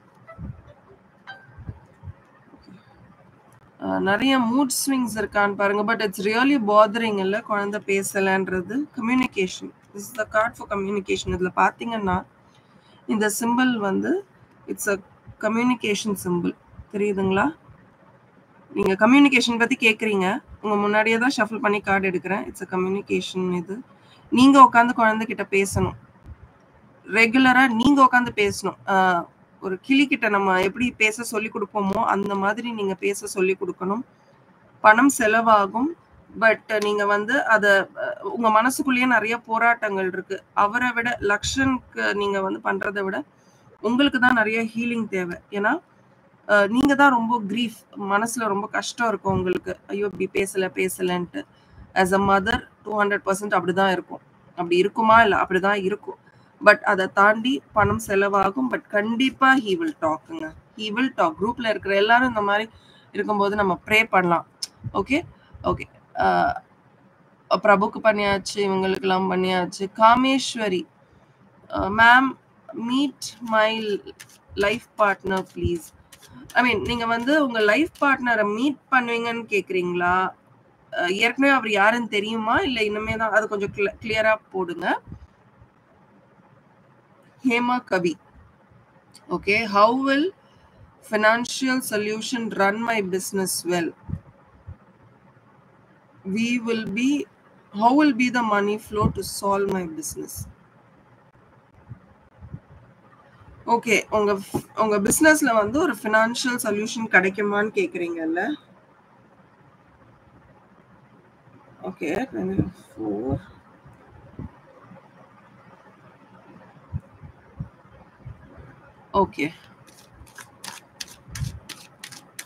அ நெறைய மூட் ஸ்விங்ஸ் இருக்கான்னு பாருங்க. பட் இட்ஸ் ரியலி பாதரிங் இல்ல குழந்தை பேசலன்றது. Communication. This is the card for communication. இதுல பார்த்தீங்கன்னா, இந்த சிம்பல் வந்து இட்ஸ் அ கம்யூனிகேஷன் சிம்பல். தெரியுதுங்களா? நீங்க கம்யூனிகேஷன் பத்தி கேட்குறீங்க. உங்க முன்னாடியே தான் ஷஃபிள் பண்ணி கார்ட் எடுக்கிறேன். இட்ஸ் அ கம்யூனிகேஷன் இது. நீங்க உட்கார்ந்து குழந்தைகிட்ட பேசணும். ரெகுலரா நீங்க உட்கார்ந்து பேசணும். அ ஒரு கிளிகிட்ட நம்ம எப்படி பேச சொல்லிக் குடுப்போமோ, அந்த மாதிரி நீங்க பேச சொல்லிக் குடுக்கணும். பணம் செலவாகும். பட் நீங்க வந்து அத அ உங்க மனசுக்குள்ளேயே நெறைய போராட்டங்கள் இருக்கு. அவர விட லக்ஷனுக்கு நீங்க வந்து பண்றத விட, உங்களுக்கு தான் நெறைய ஹீலிங் தேவை. ஏன்னா, அ நீங்க தான் ரொம்ப கிரீஃப் மனசுல ரொம்ப கஷ்டம் இருக்கும் உங்களுக்கு. ஐயோ! இப்படி பேசல பேசலன்ட்டு. ஆஸ் அ மதர் 200% அப்படிதான் இருக்கும். அப்படி இருக்குமா? இல்ல அப்படிதான் இருக்கும். பட் அத தாண்டி பணம் செலவாகும். பட் கண்டிப்பா ஹி வில் டாக்குங்க. He will talk. குரூப்ல இருக்கிற எல்லாரும் இந்த மாரி இருக்கும்போது நம்ம ப்ரே பண்ணலாம். ஓகே. ஓகே. அ பிரபுக்கு பண்ணியாச்சு. இவங்களுக்கெல்லாம் பண்ணியாச்சு. Kameswari. Ah ma'am meet my life partner please. I mean நீங்க வந்து உங்க லைஃப் பார்ட்னர மீட் பண்ணுவீங்கன்னு கேட்கிறீங்களா? அ ஏற்கனவே அவர் யாருன்னு தெரியுமா? இல்ல இனிமே தான் அது கொஞ்சம் கிள கிளியரா போடுங்க. Hema Kavi. Okay. How will financial solution run my business well? We will be how will be the money flow to solve my business? Okay. உங்க ஃப் உங்க பிசினஸ்ல வந்து ஒரு ஃபினான்ஷியல் சொல்யூஷன் கிடைக்குமான்னு கேட்கிறீங்கல்ல? Okay. 24 okay.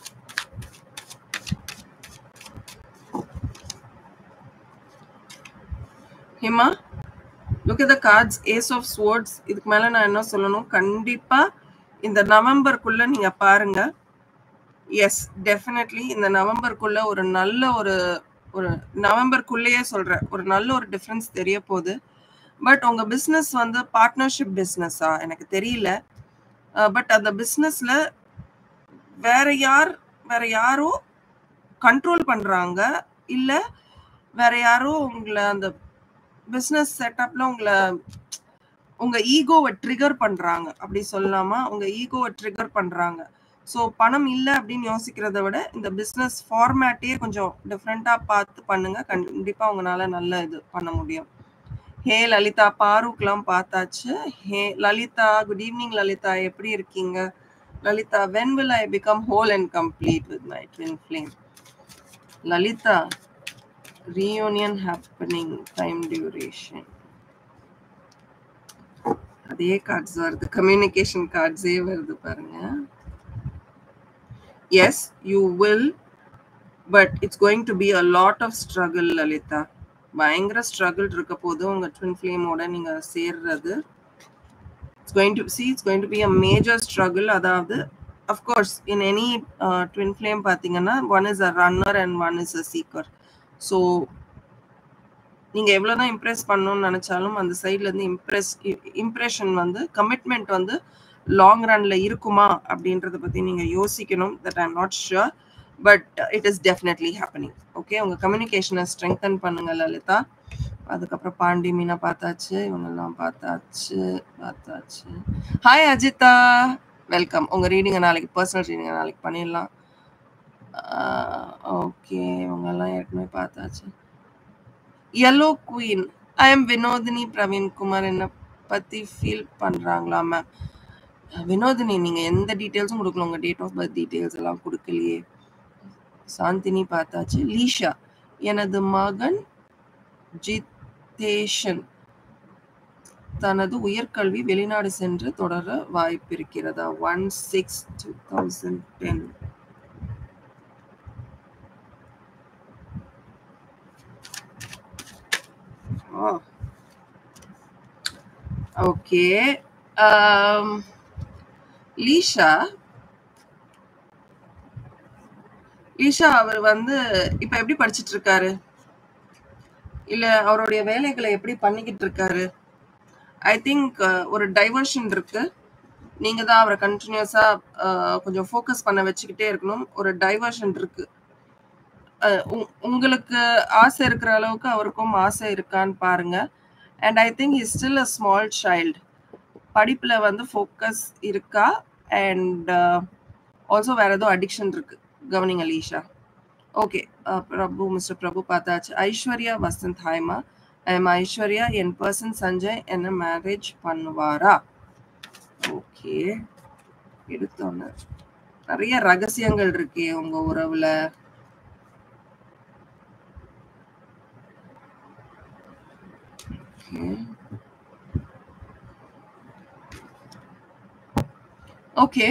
Hema look the cards ace of swords இதுக்கு மேல நான் என்ன சொல்லணும் கண்டிப்பா இந்த நவம்பருக்குள்ள நீங்க பாருங்க எஸ் டெஃபினெட்லி இந்த நவம்பருக்குள்ள ஒரு நல்ல ஒரு ஒரு நவம்பருக்குள்ளேயே சொல்றேன் ஒரு நல்ல ஒரு டிஃப்ரென்ஸ் தெரிய போகுது பட் உங்க பிஸ்னஸ் வந்து பார்ட்னர்ஷிப் பிஸ்னஸா எனக்கு தெரியல பட் அந்த பிஸ்னஸ்ல வேற யார் வேற யாரோ கண்ட்ரோல் பண்றாங்க இல்ல வேற யாரோ உங்களை அந்த பிஸ்னஸ் செட்டப்ல உங்களை உங்க ஈகோவை ட்ரிகர் பண்றாங்க அப்படி சொல்லலாமா உங்க ஈகோவை ட்ரிகர் பண்றாங்க ஸோ பணம் இல்லை அப்படின்னு யோசிக்கிறத விட இந்த பிஸ்னஸ் ஃபார்மேட்டையே கொஞ்சம் டிஃப்ரெண்ட்டாக பார்த்து பண்ணுங்க கண்டிப்பாக உங்களால நல்ல இது பண்ண முடியும் ஹே லலிதா பாருக்லாம் பார்த்தாச்சு hey Lalitha good evening Lalitha எப்படி இருக்கீங்க Lalitha when will I become whole and complete with my twin flame Lalitha reunion happening time duration அதே கார்ட்ஸ் வருது கம்யூனிகேஷன் கார்ட்ஸே வருது பாருங்க yes you will but it's going to be a lot of struggle Lalitha பயங்கர struggle இருக்க போது உங்க ட்வின் ஃப்ளேமோட நீங்க சேர்றது it's going to see it's going to be a major struggle அதாவது அஃப்கோர்ஸ் இன் எனி ட்வின் ஃப்ளேம் பார்த்தீங்கன்னா one is a runner and one is a seeker so நீங்க எவ்வளவுதான் இம்ப்ரெஸ் பண்ணணும்னு நினைச்சாலும் அந்த சைட்ல இருந்து இம்ப்ரெஸ் இம்ப்ரெஷன் வந்து கமிட்மெண்ட் வந்து லாங் ரன்ல இருக்குமா அப்படின்றத பத்தி நீங்க யோசிக்கணும் that I'm not sure but it is definitely happening okay உங்க கம்யூனிகேஷனை ஸ்ட்ரெங்தன் பண்ணுங்க லலிதா அதுக்கப்புறம் பாண்டி மீனா பார்த்தாச்சு இவங்கெல்லாம் பார்த்தாச்சு பார்த்தாச்சு ஹாய் அஜிதா வெல்கம் உங்க ரீடிங்கை நாளைக்கு பர்சனல் ரீடிங்கை நாளைக்கு பண்ணிடலாம் ஓகே இவங்கெல்லாம் ஏற்கனவே பார்த்தாச்சு yellow queen I am Vinodhini Praveen Kumar என்ன பத்தி ஃபீல் பண்றாங்களா மேம் வினோதினி நீங்க எந்த டீட்டெயில்ஸும் கொடுக்கல உங்க டேட் ஆஃப் பர்த் டீட்டெயில்ஸ் எல்லாம் கொடுக்கலையே சாந்தினி பார்த்தாச்சு லீஷா எனது மகன் ஜிதேஷன் தனது உயர்கல்வி வெளிநாடு சென்று தொடர வாய்ப்பு இருக்கிறதா one six two thousand ten okay Leesha Isha அவர் வந்து இப்ப எப்படி படிச்சிட்டு இருக்காரு இல்ல அவருடைய வேலைகளை எப்படி பண்ணிக்கிட்டு இருக்காரு ஐ திங்க் ஒரு டைவர்ஷன் இருக்கு நீங்க தான் அவரை கண்டினியூஸா கொஞ்சம் ஃபோக்கஸ் பண்ண வச்சுக்கிட்டே இருக்கணும் ஒரு டைவர்ஷன் இருக்கு உங்களுக்கு ஆசை இருக்கிற அளவுக்கு அவருக்கும் ஆசை இருக்கான்னு பாருங்க and I think is still a small child படிப்புல வந்து ஃபோக்கஸ் இருக்கா அண்ட் ஆல்சோ வேற ஏதோ அடிக்ஷன் இருக்கு கவனிங்க லீஷா ஓகே பிரபு மிஸ்டர் பிரபு பார்த்தாச்சு ஐஸ்வர்யா வசந்த் ஹாய்மா ஐம் ஐஸ்வர்யா என் பர்சன் சஞ்சய் என்ன மேரேஜ் பண்ணுவாரா ஓகே எடுத்தோன்னு நிறைய ரகசியங்கள் இருக்கே உங்க உறவுல okay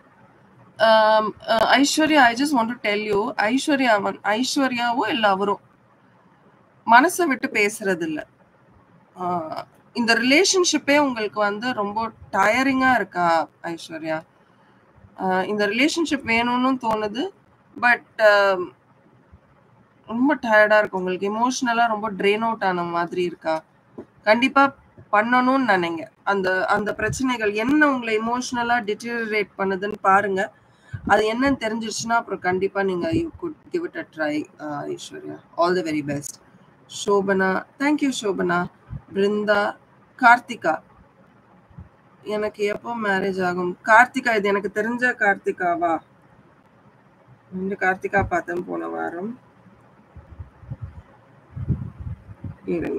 Aishwarya I just want to tell you Aishwarya ஐஸ்வர்யாவோ இல்லை அவரோ மனசை விட்டு பேசுறது இல்ல இந்த ரிலேஷன்ஷிப்பே உங்களுக்கு வந்து ரொம்ப டயரிங்கா இருக்கா ஐஸ்வர்யா இந்த ரிலேஷன்ஷிப் வேணும்னு தோணுது பட் ரொம்ப டயர்டா இருக்கு உங்களுக்கு எமோஷனலா ரொம்ப ட்ரெயின் அவுட் ஆன மாதிரி இருக்கா கண்டிப்பா பண்ணணும்னு நினைங்க அந்த அந்த பிரச்சனைகள் என்ன உங்களை எமோஷனலா டிட்டரேட் பண்ணுதுன்னு பாருங்க அது என்னன்னு தெரிஞ்சிருச்சுன்னா அப்புறம் கண்டிப்பா நீங்க you could give it a try Aishwarya all the very best Shobana thank you Shobana Brinda Karthika எனக்கு எப்போ மேரேஜ் ஆகும் கார்த்திகா இது எனக்கு தெரிஞ்ச கார்த்திகாவா இந்த கார்த்திகா பார்த்தேன் போன வாரம் இருங்க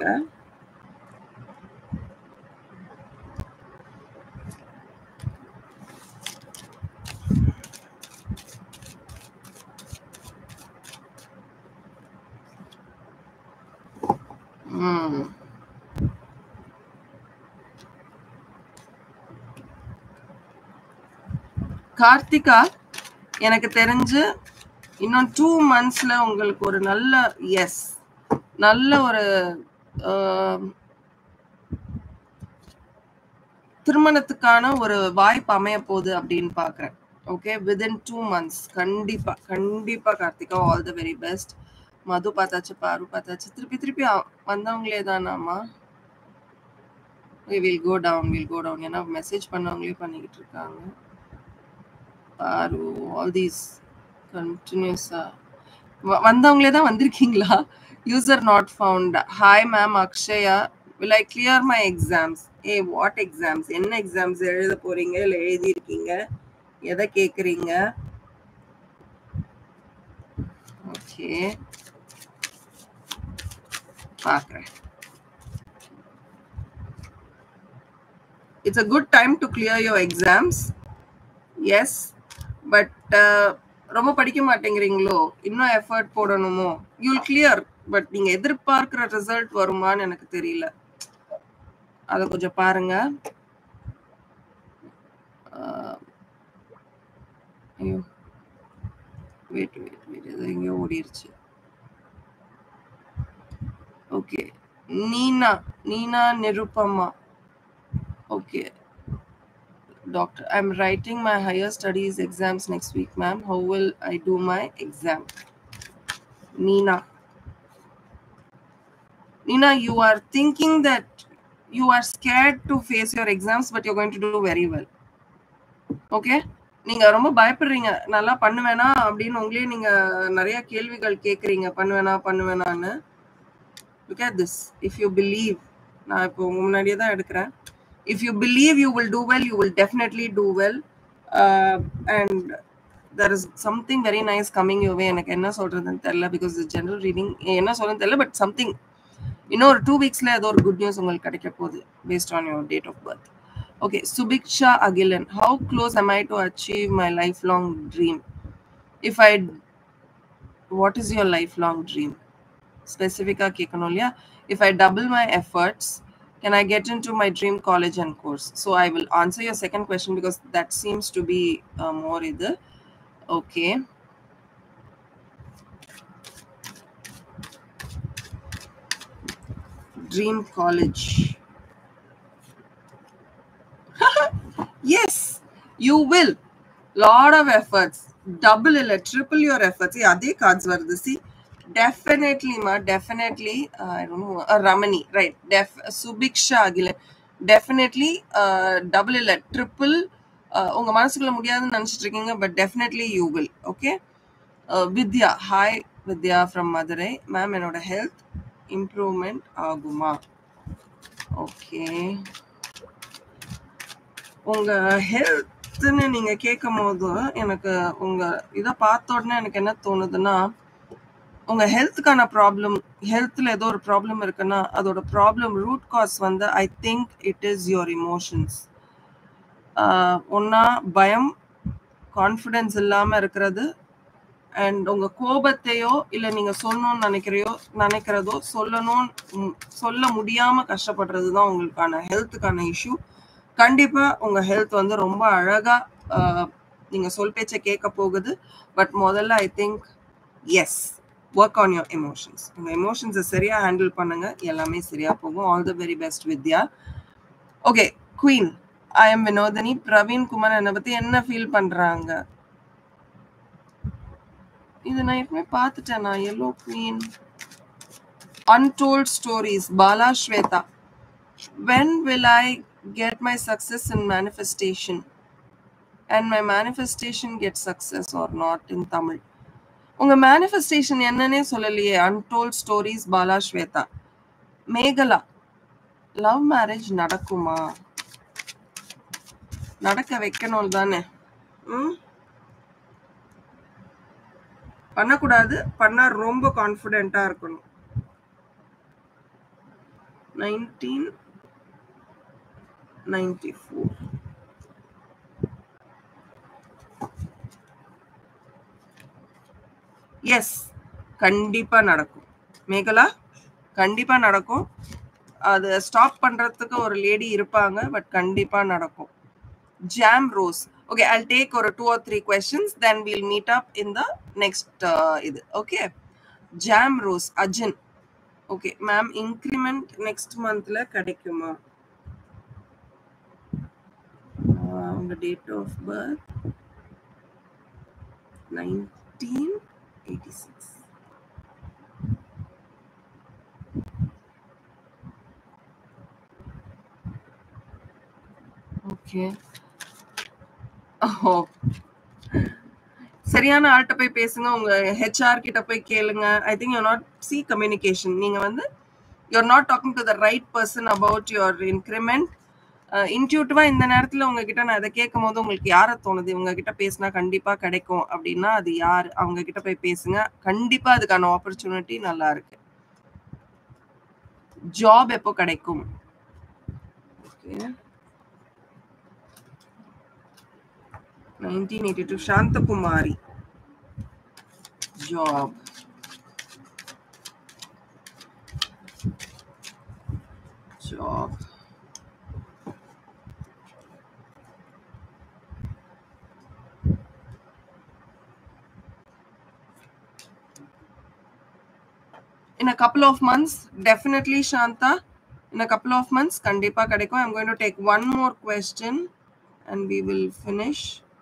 ம் கார்த்திகா எனக்கு தெரிஞ்சு இன்னும் டூ மந்த்ஸ்ல உங்களுக்கு ஒரு நல்ல எஸ் நல்ல ஒரு திருமணத்துக்கான ஒரு வாய்ப்பு அமைய போகுது அப்படின்னு பாக்குறேன் ஓகே வித்தின் டூ மந்த்ஸ் கண்டிப்பா கண்டிப்பா Karthika all the very best Madhu பார்த்தாச்சு பாரு பார்த்தாச்சு திருப்பி திருப்பி அ- வந்தவங்களே தானாமா will go down will go down ஏன்னா மெசேஜ் பண்ணவங்களே பண்ணிக்கிட்டு இருக்காங்க பாரு ஆல் தீஸ் கண்டினியூஸா வந்தவங்களே தான் வந்திருக்கீங்களா user not found hi ma'am Akshaya will I clear my exams ஏ வாட் எக்ஸாம்ஸ் என்ன எக்ஸாம்ஸ் எழுத போறீங்க இல்லை எழுதியிருக்கீங்க எதை கேட்குறீங்க ஓகே பார்க்குறேன் it's a good time to clear your exams yes but ரொம்ப படிக்க மாட்டேங்கிறீங்களோ இன்னும் எஃபர்ட் போடணுமோ யூல் கிளியர் பட் நீங்க எதிர்பார்க்கிற ரிசல்ட் வருமான்னு எனக்கு தெரியல அதை கொஞ்சம் பாருங்க அஹ், ஐயோ வெயிட் வெயிட் வெயிட் இது எங்கேயோ ஓடிருச்சு okay Neena Neena Nirupama okay Doctor, I'm writing my higher studies exams next week, ma'am. How will I do my exam? Nina. Nina, you are thinking that you are scared to face your exams, but you're going to do very well. Okay? நீங்க ரொம்ப பயப்படுறீங்க நல்லா பண்ணுவேனா அப்படின்னு உங்களே நீங்க நிறைய கேள்விகள் கேக்குறீங்க பண்ணுவேனா பண்ணுவேனான்னு look at this if you believe நான் இப்போ உங்க முன்னாடியே தான் எடுக்கிறேன் if you believe you will do well you will definitely do well uh, and there is something very nice coming your way எனக்கு என்ன சொல்றதுன்னு தெரியல பிகாஸ் ஜெனரல் ரீடிங் என்ன சொல்றதுன்னு தெரியல பட் சம்திங் இன்னும் ஒரு டூ வீக்ஸ்ல ஏதோ ஒரு குட் நியூஸ் உங்களுக்கு கிடைக்க போகுது based on your date of birth okay Subiksha Akilan how close am I to achieve my lifelong dream if I what is your lifelong dream ஸ்பெசிஃபிக்காக கேட்கணும் இல்லையா if I double my efforts can I get into my dream college and course? So I will answer your second question because that seems to be uh, more either. Okay. Dream college. yes, you will. Lot of efforts. Double இல்ல triple your efforts. Yeah, அதே cards வருது. See, definitely ma definitely uh, i don't know uh, ramani right def subiksha agila definitely uh, double இல்ல triple uh, உங்க மனசுக்குள்ள முடியாதுன்னு நினைச்சிட்டு இருக்கீங்க but definitely you will okay Vidya hi Vidya from Madurai ma'am என்னோட health improvement ஆகுமா ஓகே உங்க ஹெல்த்னு நீங்க கேட்கும் போது எனக்கு உங்க இதை பார்த்த உடனே எனக்கு என்ன தோணுதுன்னா உங்க ஹெல்த்துக்கான ப்ராப்ளம் ஹெல்த்ல ஏதோ ஒரு ப்ராப்ளம் இருக்குன்னா அதோட ப்ராப்ளம் ரூட் காஸ் வந்து I think it is your emotions ஒன்னா பயம் கான்ஃபிடென்ஸ் இல்லாம இருக்கிறது அண்ட் உங்க கோபத்தையோ இல்ல நீங்க சொல்லணும்னு நினைக்கிறையோ நினைக்கிறதோ சொல்லணும் ம், சொல்ல முடியாம கஷ்டப்படுறது தான் உங்களுக்கான ஹெல்த்துக்கான இஷ்யூ கண்டிப்பா உங்க ஹெல்த் வந்து ரொம்ப அழகா ஆஹ், நீங்க சொல் பேச்சை கேட்க போகுது பட் முதல்ல I think yes work on your emotions உங்க எமோஷன்ஸை சரியா ஹேண்டில் பண்ணுங்க எல்லாமே சரியா போகும் all the very best Vidya okay queen I am Vinodhini Praveen Kumar என்னை பத்தி என்ன ஃபீல் பண்றாங்க இது நான் ஏற்கனவே பார்த்துட்டேன் நான் yellow queen untold stories Bala Swetha when will I get my success in manifestation? And my manifestation get success or not in Tamil? உங்க மேனிஃபெஸ்டேஷன் என்னன்னே சொல்லலையே untold stories Bala Swetha Megala love marriage நடக்குமா நடக்க வைக்கணும் தானே ம் பண்ணக்கூடாது பண்ணா ரொம்ப கான்ஃபிடென்ட்டா இருக்கணும் நைன்டீன் நைன்டி ஃபோர் எஸ் கண்டிப்பா நடக்கும் மேகலா கண்டிப்பா நடக்கும் அது ஸ்டாப் பண்றதுக்கு ஒரு லேடி இருப்பாங்க பட் கண்டிப்பா நடக்கும் Jam Rose okay I take ஒரு two or three questions then will meet up in the next இது okay Jam Rose again okay ma'am increment next மந்த்ல கிடைக்குமா உங்க date of birth nineteen eighty six okay oh சரியான ஆள்கிட்ட போய் பேசுங்க உங்க ஹெச்ஆர் கிட்ட போய் கேளுங்க I think you not see communication நீங்க வந்து you're not talking to the right person about your increment இன்ட்யூட்டிவா இந்த நேரத்துல உங்ககிட்ட நான் இதை கேட்கும் போது உங்களுக்கு யார தோணுது இவங்க கிட்ட பேசினா கண்டிப்பா கிடைக்கும் அப்படின்னா அது யார் அவங்க கிட்ட போய் பேசுங்க கண்டிப்பா அதுக்கான ஆப்பர்ச்சுனிட்டி நல்லா இருக்கு ஜாப் எப்போ கிடைக்கும் okay nineteen eighty two Shanthakumari job job in a couple of months definitely shanta in a couple of months kandipa kadaikum i'm going to take one more question and we will finish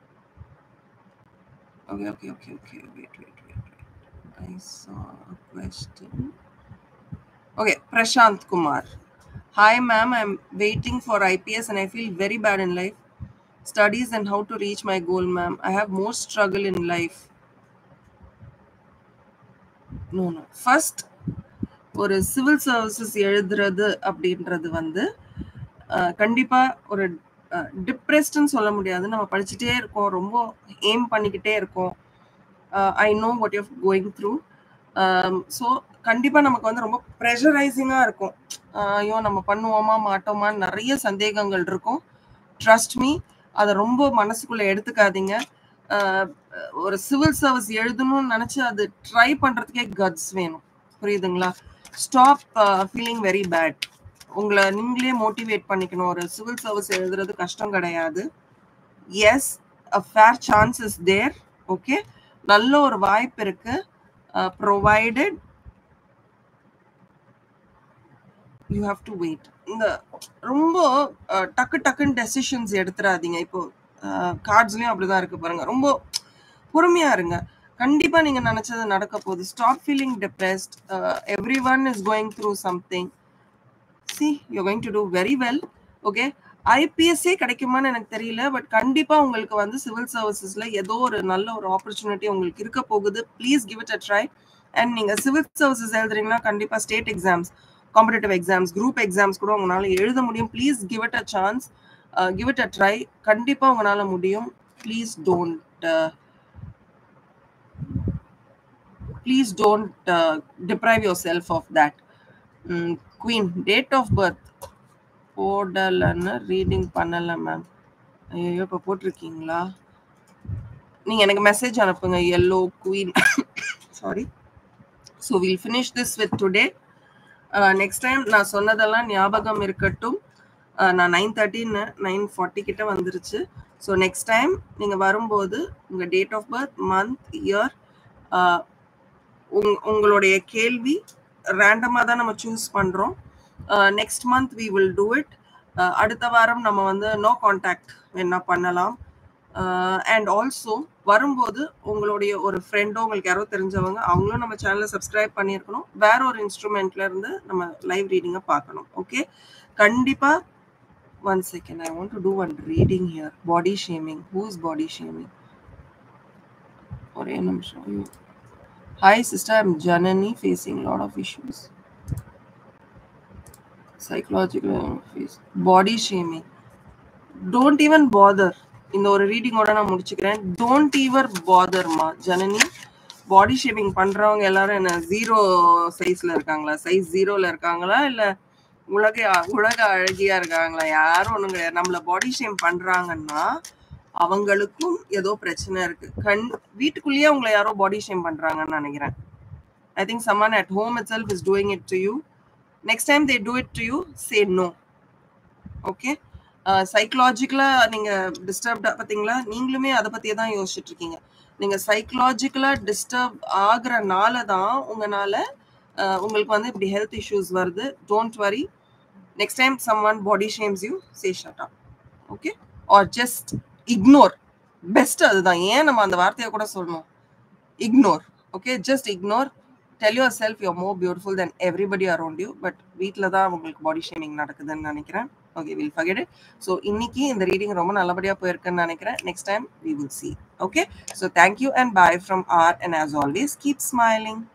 okay okay okay okay wait wait wait wait i saw a question okay prashant kumar hi ma'am i'm waiting for ips and i feel very bad in life studies and how to reach my goal ma'am i have more struggle in life no no first ஒரு civil services எழுதுறது அப்படின்றது வந்து அஹ், கண்டிப்பா ஒரு டிப்ரெஸ்ட்னு சொல்ல முடியாது நம்ம படிச்சுட்டே இருக்கோம் ரொம்ப எய்ம் பண்ணிக்கிட்டே இருக்கோம் I know what you going through so கண்டிப்பா நமக்கு வந்து ரொம்ப ப்ரெஷரைசிங்கா இருக்கும் அஹ், ஐயோ நம்ம பண்ணுவோமா மாட்டோமான்னு நிறைய சந்தேகங்கள் இருக்கும் ட்ரஸ்ட் மீ அதை ரொம்ப மனசுக்குள்ள எடுத்துக்காதீங்க அஹ், ஒரு சிவில் சர்வீஸ் எழுதணும்னு நினைச்சு அது ட்ரை பண்றதுக்கே கட்ஸ் வேணும் புரியுதுங்களா ஸ்டாப் ஃபீலிங் வெரி பேட் உங்களை நீங்களே மோட்டிவேட் பண்ணிக்கணும் ஒரு சிவில் சர்வீஸ் எழுதுறது கஷ்டம் கிடையாது yes a fair chance is there okay நல்ல ஒரு வாய்ப்பு இருக்கு provided you have to wait இந்த ரொம்ப அஹ், டக்கு டக்குன்னு டெசிஷன்ஸ் எடுத்துறாதீங்க இப்போ கார்ட்ஸ்லயும் அப்படிதான் இருக்கு பாருங்க ரொம்ப பொறுமையா இருங்க கண்டிப்பா நீங்க நினைச்சது நடக்க போகுது stop feeling depressed everyone is going through something see you going to do very well okay ஐபிஎஸ்ஸே கிடைக்குமான்னு எனக்கு தெரியல பட் கண்டிப்பா உங்களுக்கு வந்து சிவில் சர்வீசஸ்ல ஏதோ ஒரு நல்ல ஒரு ஆப்பர்ச்சுனிட்டி உங்களுக்கு இருக்க போகுது please give it a try and நீங்க சிவில் சர்வீசஸ் எழுதுறீங்கன்னா கண்டிப்பா state exams competitive exams group exams கூட உங்களால எழுத முடியும் please give it a chance give it a try கண்டிப்பா உங்களால முடியும் please don't please don't deprive yourself of that queen date of birth போடலன்னு ரீடிங் பண்ணல மேம் ஐயோ இப்போ போட்டிருக்கீங்களா நீங்க எனக்கு மெசேஜ் அனுப்புங்க yellow queen sorry so will finish this with today next time நான் சொன்னதெல்லாம் ஞாபகம் இருக்கட்டும் Uh, நான் நைன் தேர்ட்டின்னு நைன் ஃபார்ட்டி கிட்ட வந்துருச்சு ஸோ நெக்ஸ்ட் டைம் நீங்கள் வரும்போது உங்கள் date of birth month year உங் உங்களுடைய கேள்வி ரேண்டமாக தான் நம்ம சூஸ் பண்ணுறோம் next month we will do it அடுத்த வாரம் நம்ம வந்து நோ காண்டாக்ட் வேணா பண்ணலாம் அண்ட் ஆல்சோ வரும்போது உங்களுடைய ஒரு ஃப்ரெண்டோ உங்களுக்கு யாரோ தெரிஞ்சவங்க அவங்களும் நம்ம சேனலை சப்ஸ்கிரைப் பண்ணியிருக்கணும் வேற ஒரு இன்ஸ்ட்ருமெண்ட்ல இருந்து நம்ம லைவ் ரீடிங்கை பார்க்கணும் ஓகே கண்டிப்பா one second I want to do one reading here body shaming who's body shaming ஒரே நிமிஷம் hi sister I'm Janani facing lot of issues psychological face body shaming don't even bother இந்த ஒரு ரீடிங்கோட நான் முடிச்சுக்கிறேன் டோன்ட் ஈவர் பாதர்மா Janani body shaming பண்றவங்க எல்லாரும் என்ன ஜீரோ சைஸ்ல இருக்காங்களா சைஸ் ஜீரோல இருக்காங்களா இல்ல உலக உலக அழகியா இருக்காங்களா யாரும் ஒண்ணும் கிடையாது நம்மள பாடி ஷேம் பண்றாங்கன்னா அவங்களுக்கும் ஏதோ பிரச்சனை இருக்கு கண் வீட்டுக்குள்ளேயே உங்களை யாரோ பாடி ஷேம் பண்றாங்கன்னு நினைக்கிறேன் I think someone at home itself is doing it to you next time they do it to you say no okay சைக்கலாஜிக்கலா நீங்க டிஸ்டர்ப்டா பாத்தீங்களா நீங்களுமே அதை பத்தியே தான் யோசிச்சுட்டு இருக்கீங்க நீங்க சைக்கலாஜிக்கலா டிஸ்டர்ப் ஆகுறனால தான் உங்களால அஹ், உங்களுக்கு வந்து இப்படி ஹெல்த் இஷ்யூஸ் வருது don't worry next time someone body shames you say shut up okay or just ignore best அதுதான் ஏன் நம்ம அந்த வார்த்தையை கூட சொல்லணும் ignore okay just ignore tell yourself you're more beautiful than everybody around you but வீட்டில் தான் உங்களுக்கு பாடி ஷேமிங் நடக்குதுன்னு நினைக்கிறேன் okay will forget it so இன்னைக்கு இந்த ரீடிங் ரொம்ப நல்லபடியாக போயிருக்குன்னு நினைக்கிறேன் next time we will C okay so thank you and bye from our end as always keep smiling